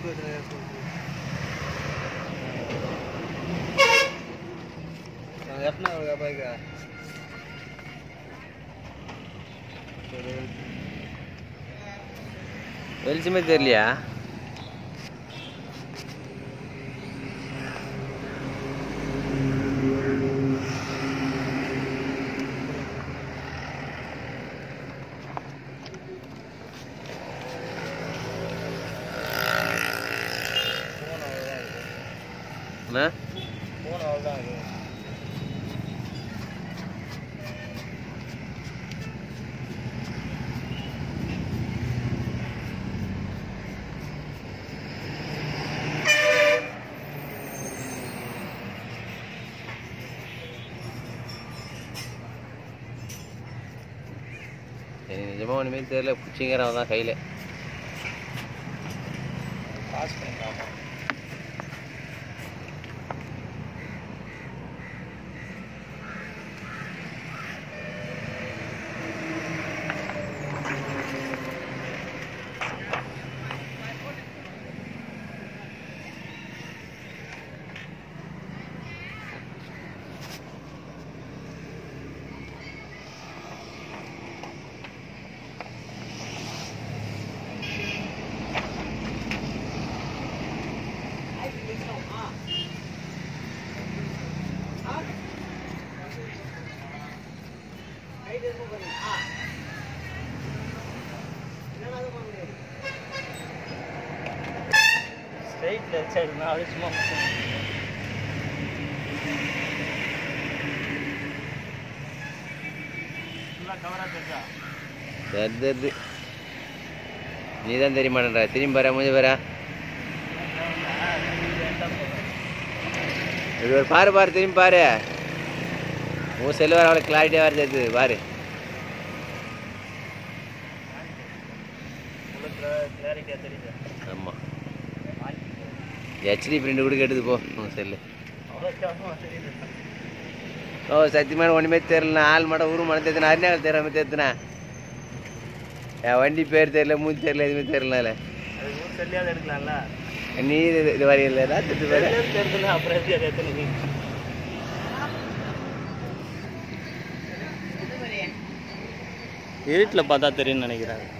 எத்தனை பைக்கா வெளிச்சமே தெரியலையா என்ன ஃபோன் அவ்வளோதான் இது எனக்கு நிஜமாக ஒன்றுமே தெரியல பிடிச்சிங்கிறான் தான் கையில் பாஸ் பண்ணிக்கலாமா ஸ்ட்ரைட்டில் வச்சாருன்னா அது சும்மா ஃபுல்லாக கவராக தெரிஞ்சா தெரிது தெரிது நீ தான் தெரிய மாட்டேன்ற திரும்பி வர முடிஞ்ச வர இது ஒரு பாரு பாரு திரும்பி பாரு உன் செல்லு வர அவ்வளோ கிளாரிட்டியாக வர தெரியுது பாரு உங்களுக்கு கிளாரிட்டியாக தெரியுது ஆமாம் ஹெச்டி பிரிண்ட் கூட கெடுது போ உன் செல்லு அவ்வளோ கேவலமாக தெரியுது ஓ சத்தியமான ஒன்றுமே தெரியல ஆள் மாட ஊரு மனம் தெரியுதுனா அருணாவில் தெரியாம தெரியுதுனா என் வண்டி பேர் தெரியல மூஞ்சி தெரியல எதுவுமே தெரியல அது ஊர் செல்லியாவது எடுக்கலாம்ல நீ இது இது வரையில தெரிஞ்சு பாரு தெரியாது தெரியுதுன்னா அப்புறம் எப்படி அதை எத்தனை இருட்டில் பார்த்தா தெரியும்னு நினைக்கிறேன்